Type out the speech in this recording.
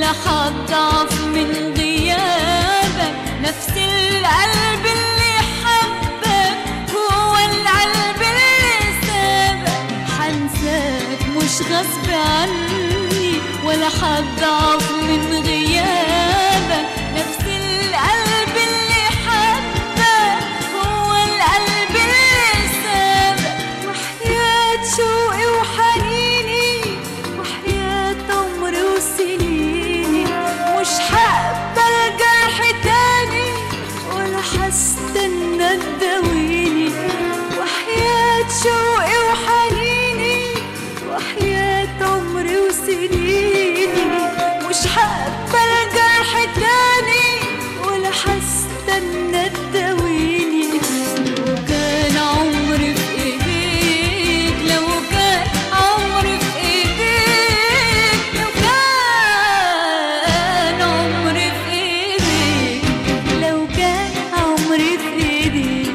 ولا حضعف من غيابك نفس القلب اللي حبك هو القلب اللي سابك حنساك مش غصب عني ولا حضعف من غيابك نفس القلب اللي حبك هو القلب اللي سابك وحياة شوقي وحنيني وحياة عمري وسنيني مش هقبل جرح تاني ولا هستنى تداويني وحياة شوقي وحنيني وحياة عمري وسنيني مش هقبل جرح تاني ولا هستنى تداويني لو كان عمري في ايديك لو كان عمري في ايديك لو كان عمري في ايديك لو كان عمري في ايديك